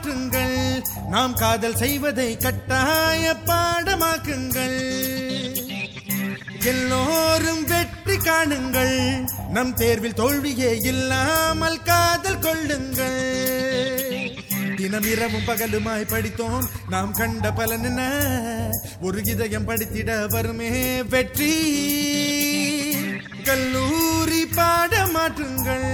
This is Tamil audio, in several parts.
மாற்றுங்கள் நாம் காதல் செய்வதை கட்டாய பாடமாக்குங்கள் எல்லோரும் வெற்றி காணுங்கள் நம் தேர்வில் தோல்வியே இல்லாமல் காதல் கொள்ளுங்கள் தினம் இரவும் பகலுமாய் படித்தோம் நாம் கண்ட பலன் என்ன ஒரு இதயம் படித்திட வருமே வெற்றி கல்லூரி பாட மாற்றுங்கள்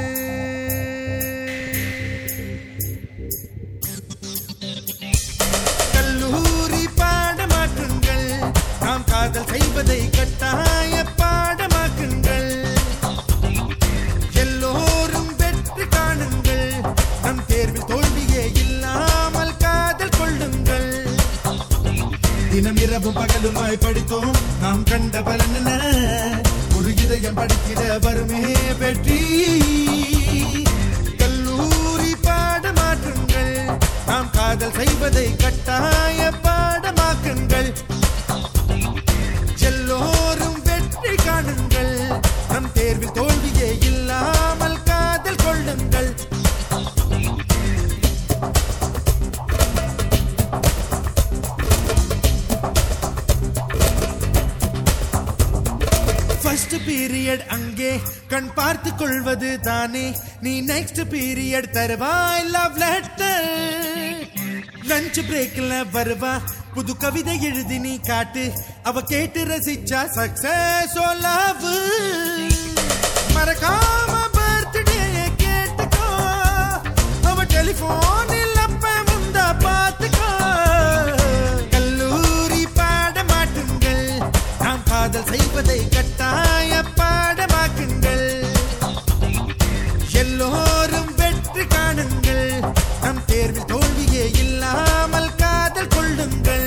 கல்லூரி பாட மாற்றுங்கள் நாம் காதல் செய்வதை கட்டாய பாடமாக்குங்கள் எல்லோரும் வெற்றி காணுங்கள் நம் தேர்வில் தோல்வியே இல்லாமல் காதல் கொள்ளுங்கள் தினம் இரவும் பகலுமாய் படித்தோம் நாம் கண்ட பலன் என்ன ஒரு இதயம் படித்திட வருமே வெற்றி கல்லூரி பாட மாற்றுங்கள் நாம் காதல் செய்வதை கட்டாய பாடமாக்குங்கள் எல்லோரும் வெற்றி காணுங்கள் நம் தேர்வில் தோல்வியே இல்லாமல் காதல் கொள்ளுங்கள் ஃபர்ஸ்ட் பீரியட் அங்கே கண் பார்த்து கொள்வது தானே நீ நெக்ஸ்ட் பீரியட் தருவாய் லவ் லெட்டர் லஞ்ச் பிரேக்ல வருவா புது கவிதை எழுதி நீ காட்டு அவ கேட்டு ரசிச்சா சக்சஸ் ஓ லவ் மறக்காம பர்த்டே கேட்டுக்கோ அவ டெலிபோனில் அப்ப முந்தா பார்த்துக்கோ கல்லூரி பாட மாட்டுங்கள் நாம் காதல் செய்வதை கட்டாய பாடமாக்குங்கள் எல்லோரும் வெற்றி காணுங்கள் நம் தேர்வில் தோல்வியே இல்லாமல் காதல் கொள்ளுங்கள்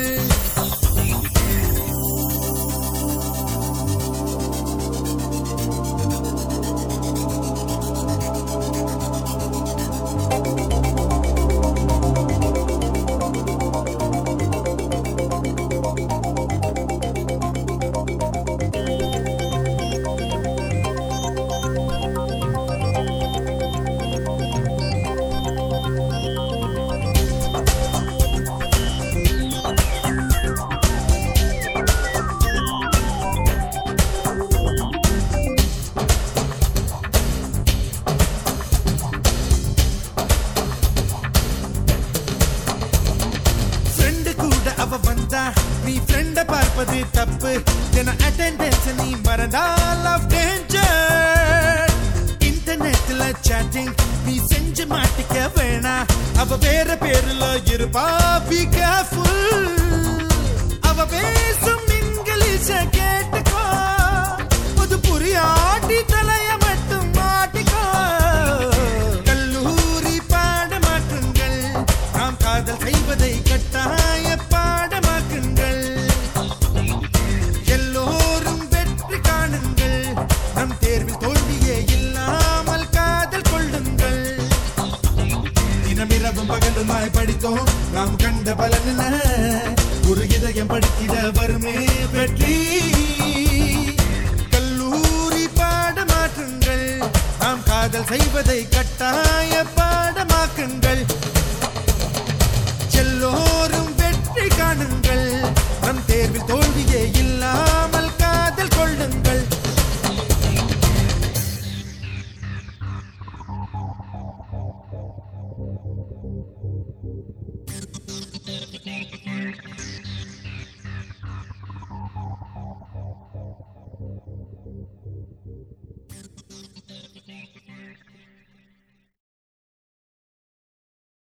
ஃப்ரெண்டு கூட அவ வந்தா நீ ஃப்ரெண்ட பார்ப்பது தப்பு என அட்டெண்டன்ஸ் நீ மறந்தா லவ் டேஞ்சர் இன்டர்நெட்ல சாட்டிங் நீ செஞ்சு மாட்டிக்க வேணா அவ வேற பேர்ல இருப்பா பி கேர்ஃபுல் அவ பேசும் இங்கிலீஷ கேட்டுக்கோ புது புரியாட்டி தலைய மட்டும் மாட்டிக்கோ கல்லூரி பாட மாற்றுங்கள் நாம் காதல் செய்வதை கட்டாய பாடமாக்குங்கள் எல்லோரும் வெற்றி காணுங்கள் நம் தேர்வில் தோல்வியே இல்லாமல் காதல் கொள்ளுங்கள் தினமிரவும் பகலுமாய் படித்தோம் நாம் கண்ட பலன் என்ன ஒரு இதயம் படித்திட வருமே வெற்றி கல்லூரி பாட மாற்றுங்கள் நாம் காதல் செய்வதை கட்டாய பாடமாக்குங்கள் எல்லோரும் வெற்றி காணுங்கள் நம் தேர்வில் தோல்வி